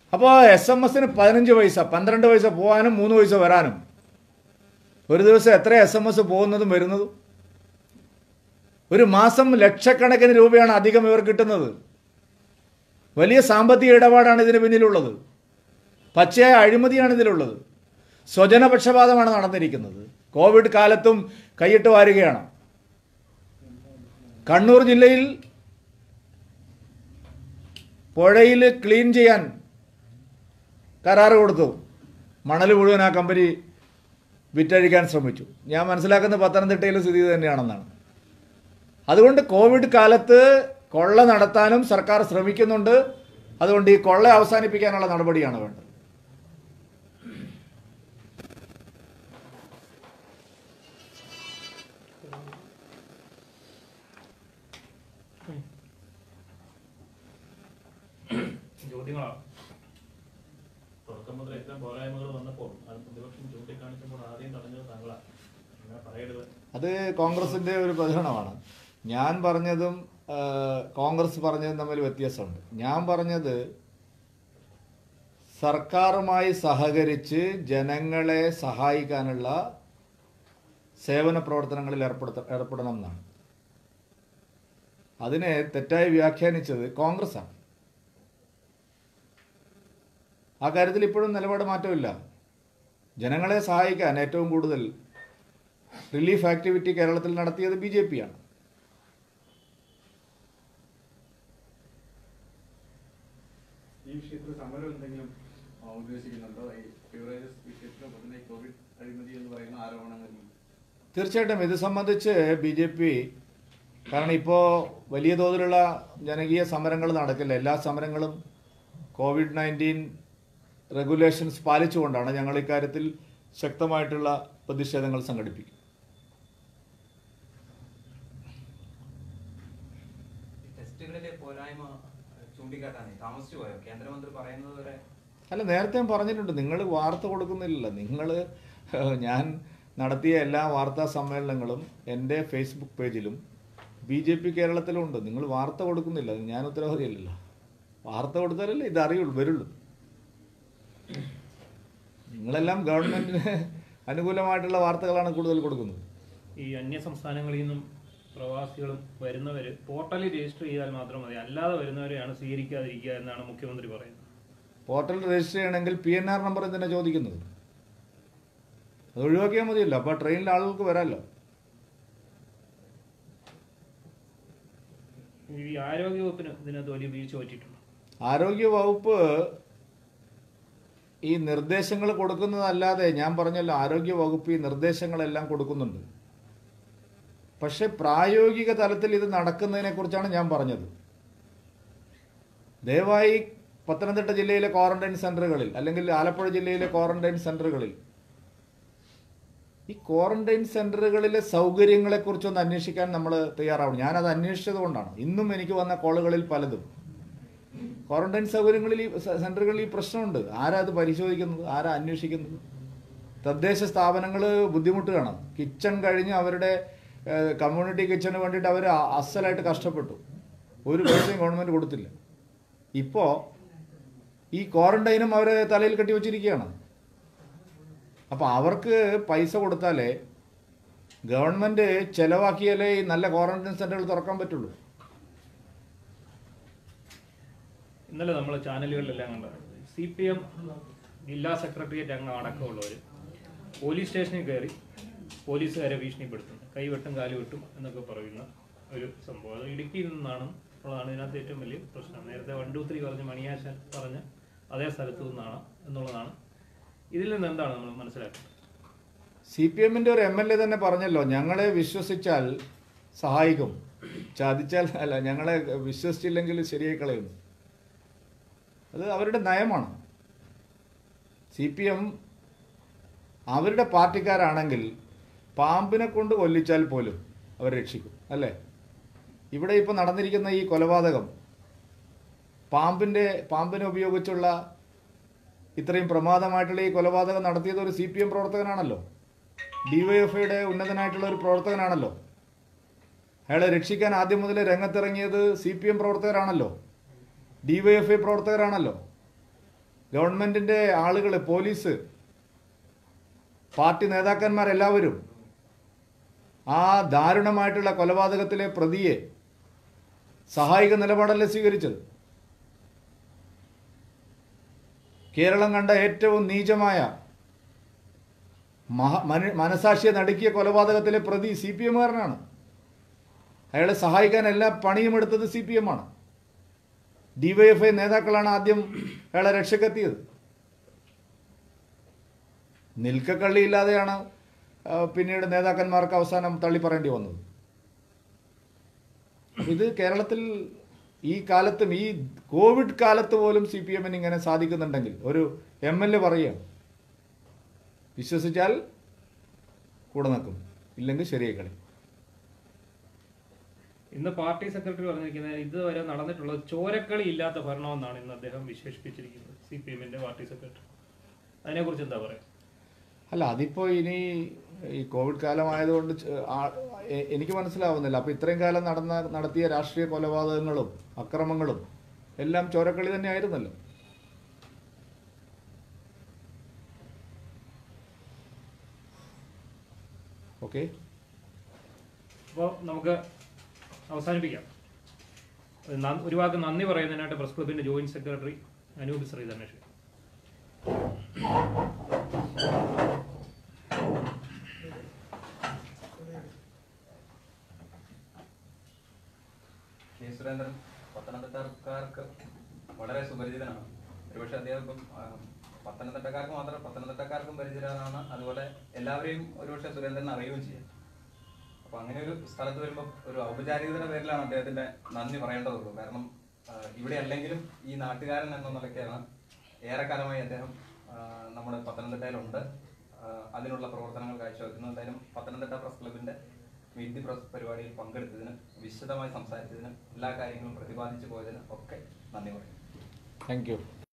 അപ്പോൾ എസ് എം എസിന് പതിനഞ്ച് പൈസ പന്ത്രണ്ട് പൈസ പോകാനും മൂന്ന് പൈസ വരാനും ഒരു ദിവസം എത്ര എസ് എം എസ് പോകുന്നതും വരുന്നതും ഒരു മാസം ലക്ഷക്കണക്കിന് രൂപയാണ് അധികം ഇവർ കിട്ടുന്നത് വലിയ സാമ്പത്തിക ഇടപാടാണ് ഇതിന് പിന്നിലുള്ളത് പച്ചയായ അഴിമതിയാണ് ഇതിലുള്ളത് സ്വജനപക്ഷപാതമാണ് നടന്നിരിക്കുന്നത് കോവിഡ് കാലത്തും കൈയിട്ട് വാരുകയാണ് കണ്ണൂർ ജില്ലയിൽ പുഴയിൽ ക്ലീൻ ചെയ്യാൻ കരാറ് കൊടുത്തു മണൽ മുഴുവൻ ആ കമ്പനി വിറ്റഴിക്കാൻ ശ്രമിച്ചു ഞാൻ മനസ്സിലാക്കുന്ന പത്തനംതിട്ടയിലെ സ്ഥിതി തന്നെയാണെന്നാണ് അതുകൊണ്ട് കോവിഡ് കാലത്ത് കൊള്ള നടത്താനും സർക്കാർ ശ്രമിക്കുന്നുണ്ട് അതുകൊണ്ട് ഈ കൊള്ള അവസാനിപ്പിക്കാനുള്ള നടപടിയാണ് വേണ്ടത് ചോദ്യങ്ങളാണ് തുടക്കം മുതൽ ഇത്തരം പോരായ്മകൾ വന്നപ്പോൾ അത് പ്രതിപക്ഷം ചൂണ്ടിക്കാണിച്ചപ്പോൾ ആദ്യം തടഞ്ഞത് താങ്കളാണ് അങ്ങനെ പറയരുത് അത് കോൺഗ്രസിൻ്റെ ഒരു പ്രചരണമാണ് ഞാൻ പറഞ്ഞതും ആ, കോൺഗ്രസ് പറഞ്ഞതും തമ്മിൽ വ്യത്യാസമുണ്ട് ഞാൻ പറഞ്ഞത് സർക്കാരുമായി സഹകരിച്ച് ജനങ്ങളെ സഹായിക്കാനുള്ള സേവന പ്രവർത്തനങ്ങളിൽ ഏർപ്പെടുത്ത ഏർപ്പെടണം എന്നാണ് അതിനെ തെറ്റായി വ്യാഖ്യാനിച്ചത് കോൺഗ്രസ്സാണ് ആ കാര്യത്തിൽ ഇപ്പോഴും നിലപാട് മാറ്റമില്ല ജനങ്ങളെ സഹായിക്കാൻ ഏറ്റവും കൂടുതൽ റിലീഫ് ആക്ടിവിറ്റി കേരളത്തിൽ നടത്തിയത് ബി ജെ പി ആണ് ഈ വിഷയത്തിൽ സമരം എന്തെങ്കിലും ആ, ഉദ്ദേശിക്കുന്നുണ്ടോ ഈ ബിവറേജസ് വിഷയത്തിലും തന്നെ ഈ കോവിഡ് അഴിമതി എന്ന് പറയുന്ന ആരോപണങ്ങൾ തീർച്ചയായിട്ടും ഇത് സംബന്ധിച്ച് ബി ജെ പി കാരണം ഇപ്പോൾ വലിയ തോതിലുള്ള ജനകീയ സമരങ്ങൾ നടക്കില്ല എല്ലാ സമരങ്ങളും കോവിഡ് നയൻറ്റീൻ റെഗുലേഷൻസ് പാലിച്ചുകൊണ്ടാണ് ഞങ്ങൾ ഇക്കാര്യത്തിൽ ശക്തമായിട്ടുള്ള പ്രതിഷേധങ്ങൾ സംഘടിപ്പിക്കും ഈ ടെസ്റ്റുകളിലെ പോരായ്മ ചൂണ്ടിക്കാട്ടാനേ താമസിച്ചു പോയോ കേന്ദ്രമന്ത്രി പറയുന്നത് വരെ അല്ല നേരത്തെ ഞാൻ പറഞ്ഞിട്ടുണ്ട് നിങ്ങൾ വാർത്ത കൊടുക്കുന്നില്ല നിങ്ങൾ ഞാൻ നടത്തിയ എല്ലാ വാർത്താ സമ്മേളനങ്ങളും എൻ്റെ ഫേസ്ബുക്ക് പേജിലും ബി ജെ പി കേരളത്തിലും ഉണ്ട് നിങ്ങൾ വാർത്ത കൊടുക്കുന്നില്ല അത് ഞാൻ ഉത്തരവാദിയല്ലല്ലോ വാർത്ത കൊടുത്താലല്ലേ ഇത് അറിയുള്ളൂ വരുള്ളൂ നിങ്ങളെല്ലാം ഗവൺമെൻറ്റിന് അനുകൂലമായിട്ടുള്ള വാർത്തകളാണ് കൂടുതൽ കൊടുക്കുന്നത് ഈ അന്യ സംസ്ഥാനങ്ങളിൽ നിന്നും പ്രവാസികളും വരുന്നവർ പോർട്ടലിൽ രജിസ്റ്റർ ചെയ്താൽ മാത്രം മതി അല്ലാതെ വരുന്നവരെയാണ് സ്വീകരിക്കാതിരിക്കുക എന്നാണ് മുഖ്യമന്ത്രി പറയുന്നത് പോർട്ടൽ രജിസ്റ്റർ ചെയ്യണമെങ്കിൽ പി എൻ ആർ നമ്പർ തന്നെ ചോദിക്കുന്നത് അത് ഒഴിവാക്കിയാൽ മതിയല്ലോ അപ്പോൾ ട്രെയിനിൽ ആളുകൾക്ക് വരാമല്ലോ ഈ ആരോഗ്യ വകുപ്പിന് ഇതിനകത്ത് വലിയ വീഴ്ച പറ്റിയിട്ടുണ്ട് ആരോഗ്യ വകുപ്പ് ഈ നിർദ്ദേശങ്ങൾ കൊടുക്കുന്നതല്ലാതെ ഞാൻ പറഞ്ഞല്ലോ ആരോഗ്യ വകുപ്പ് ഈ നിർദ്ദേശങ്ങളെല്ലാം കൊടുക്കുന്നുണ്ട് പക്ഷെ പ്രായോഗിക തലത്തിൽ ഇത് നടക്കുന്നതിനെ കുറിച്ചാണ് ഞാൻ പറഞ്ഞത് ദയവായി പത്തനംതിട്ട ജില്ലയിലെ ക്വാറന്റൈൻ സെന്ററുകളിൽ അല്ലെങ്കിൽ ആലപ്പുഴ ജില്ലയിലെ ക്വാറന്റൈൻ സെന്ററുകളിൽ ഈ ക്വാറന്റൈൻ സെന്ററുകളിലെ സൗകര്യങ്ങളെക്കുറിച്ചൊന്ന് അന്വേഷിക്കാൻ നമ്മൾ തയ്യാറാവണം ഞാനത് അന്വേഷിച്ചത് കൊണ്ടാണ് ഇന്നും എനിക്ക് വന്ന കോളുകളിൽ പലതും ക്വാറന്റൈൻ സൗകര്യങ്ങളിൽ ഈ സെ- സെന്ററുകളിൽ ഈ പ്രശ്നമുണ്ട് ആരാ അത് പരിശോധിക്കുന്നത് ആരാ അന്വേഷിക്കുന്നത് തദ്ദേശ സ്ഥാപനങ്ങൾ ബുദ്ധിമുട്ടുകയാണ് കിച്ചൺ കഴിഞ്ഞ് അവരുടെ ഏഹ്, കമ്മ്യൂണിറ്റി കിച്ചന് വേണ്ടിയിട്ട് അവർ അസലായിട്ട് കഷ്ടപ്പെട്ടു ഒരു പൈസയും ഗവൺമെൻറ് കൊടുത്തില്ല ഇപ്പോൾ ഈ ക്വാറന്റൈനും അവർ തലയിൽ കെട്ടി വച്ചിരിക്കുകയാണ് അപ്പോൾ അവർക്ക് പൈസ കൊടുത്താലേ ഗവൺമെൻറ് ചെലവാക്കിയാലേ ഈ നല്ല ക്വാറന്റൈൻ സെൻ്ററുകൾ തുറക്കാൻ പറ്റുള്ളൂ ഇന്നലെ നമ്മൾ ചാനലുകളിലെല്ലാം കണ്ടത് സി പി എം ജില്ലാ സെക്രട്ടേറിയറ്റ് അംഗം അടക്കമുള്ളവർ പോലീസ് സ്റ്റേഷനിൽ കയറി പോലീസുകാരെ ഭീഷണിപ്പെടുത്തുന്നു കൈവെട്ടും കാലുവെട്ടും എന്നൊക്കെ പറയുന്ന ഒരു സംഭവം അത് ഇടുക്കിയിൽ നിന്നാണ് ഉള്ളതാണ് ഇതിനകത്ത് ഏറ്റവും വലിയ പ്രശ്നം നേരത്തെ വൺ ടു ത്രീ പറഞ്ഞ് മണിയാശാൻ പറഞ്ഞ അതേ സ്ഥലത്തു നിന്നാണ് എന്നുള്ളതാണ് ഇതിൽ നിന്ന് എന്താണ് നമ്മൾ മനസ്സിലാക്കുന്നത് സി പി എമ്മിൻ്റെ ഒരു എം എൽ എ തന്നെ പറഞ്ഞല്ലോ ഞങ്ങളെ വിശ്വസിച്ചാൽ സഹായിക്കും ചതിച്ചാൽ അല്ല ഞങ്ങളെ വിശ്വസിച്ചില്ലെങ്കിൽ ശരിയായി കളയുന്നു അത് അവരുടെ നയമാണ് സി പി എം അവരുടെ പാർട്ടിക്കാരാണെങ്കിൽ പാമ്പിനെ കൊണ്ട് കൊല്ലിച്ചാൽ പോലും അവർ രക്ഷിക്കും അല്ലേ ഇവിടെ ഇപ്പോൾ നടന്നിരിക്കുന്ന ഈ കൊലപാതകം പാമ്പിൻ്റെ പാമ്പിനെ ഉപയോഗിച്ചുള്ള ഇത്രയും പ്രമാദമായിട്ടുള്ള ഈ കൊലപാതകം നടത്തിയത് ഒരു സി പി എം പ്രവർത്തകനാണല്ലോ ഡിവൈഎഫ്ഐയുടെ ഉന്നതനായിട്ടുള്ള ഒരു പ്രവർത്തകനാണല്ലോ അയാളെ രക്ഷിക്കാൻ ആദ്യം മുതലേ രംഗത്തിറങ്ങിയത് സി പി എം പ്രവർത്തകരാണല്ലോ ഡിവൈഎഫ്ഐ പ്രവർത്തകരാണല്ലോ ഗവൺമെന്റിന്റെ ആളുകൾ പോലീസ് പാർട്ടി നേതാക്കന്മാരെല്ലാവരും ആ ദാരുണമായിട്ടുള്ള കൊലപാതകത്തിലെ പ്രതിയെ സഹായിക നിലപാടല്ലേ സ്വീകരിച്ചത് കേരളം കണ്ട ഏറ്റവും നീചമായ മഹ മന മനസാക്ഷിയെ നടുക്കിയ കൊലപാതകത്തിലെ പ്രതി സി പി എമ്മുകാരനാണ് അയാളെ സഹായിക്കാൻ എല്ലാ പണിയും എടുത്തത് സി പി എം ആണ് ഡിവൈഎഫ്ഐ നേതാക്കളാണ് ആദ്യം അയാളെ രക്ഷക്കെത്തിയത് നിൽക്കക്കള്ളിയില്ലാതെയാണ് ആ, പിന്നീട് നേതാക്കന്മാർക്ക് അവസാനം തള്ളി പറയേണ്ടി വന്നത് ഇത് കേരളത്തിൽ ഈ കാലത്തും ഈ കോവിഡ് കാലത്ത് പോലും സി പി എമ്മിന് ഇങ്ങനെ സാധിക്കുന്നുണ്ടെങ്കിൽ ഒരു എം എൽ എ പറയുക വിശ്വസിച്ചാൽ കൂടെ നിൽക്കും ഇല്ലെങ്കിൽ ശരിയായി കളി ഇന്ന് പാർട്ടി സെക്രട്ടറി പറഞ്ഞിരിക്കുന്നത് ഇതുവരെ നടന്നിട്ടുള്ളത് ചോരക്കളി ഇല്ലാത്ത ഭരണമെന്നാണ് ഇന്ന് അദ്ദേഹം വിശേഷിപ്പിച്ചിരിക്കുന്നത് സി പി എമ്മിന്റെ പാർട്ടി സെക്രട്ടറി അതിനെക്കുറിച്ച് എന്താ പറയുക അല്ല അതിപ്പോൾ ഇനി ഈ കോവിഡ് കാലമായതുകൊണ്ട് ച- ആ- എ- എനിക്ക് മനസ്സിലാവുന്നില്ല അപ്പോൾ ഇത്രയും കാലം നടന്ന നടത്തിയ രാഷ്ട്രീയ കൊലപാതകങ്ങളും അക്രമങ്ങളും എല്ലാം ചോരക്കളി തന്നെ ആയിരുന്നല്ലോ ഓക്കെ അപ്പോൾ നമുക്ക് അവസാനിപ്പിക്കാം ഒരു ന- ഒരു വാക്ക് നന്ദി പറയുന്നതിനായിട്ട് പ്രസ് ക്ലബിന്റെ joint secretary Anoop Sreedharnesh K Surendran പത്തനംതിട്ടക്കാർക്ക് വളരെ സുപരിചിതനാണ് ഒരുപക്ഷെ അദ്ദേഹം ഇപ്പം ആ, പത്തനംതിട്ടക്കാർക്ക് മാത്രം പത്തനംതിട്ടക്കാർക്കും പരിചിതനാണ് അതുപോലെ എല്ലാവരെയും ഒരുപക്ഷെ സുരേന്ദ്രൻ അറിയുകയും ചെയ്യും അപ്പൊ അങ്ങനെ ഒരു സ്ഥലത്ത് വരുമ്പോൾ ഒരു ഔപചാരികതയുടെ പേരിലാണ് അദ്ദേഹത്തിന്റെ നന്ദി പറയേണ്ടതുള്ളൂ കാരണം ആ, ഇവിടെ അല്ലെങ്കിലും ഈ നാട്ടുകാരൻ എന്ന നിലയ്ക്കാണ് ഏറെക്കാലമായി അദ്ദേഹം ആ, നമ്മുടെ പത്തനംതിട്ടയിലുണ്ട് ആ, അതിനുള്ള പ്രവർത്തനങ്ങൾ കാഴ്ചവെക്കുന്നു എന്തായാലും പത്തനംതിട്ട പ്രസ് ക്ലബിന്റെ മീറ്റ് ദി പ്രസ് പരിപാടിയിൽ പങ്കെടുത്തതിന് വിശദമായി സംസാരിച്ചതിന് എല്ലാ കാര്യങ്ങളും പ്രതിപാദിച്ചു പോയതിന് ഒക്കെ നന്ദി പറയുന്നു താങ്ക് യു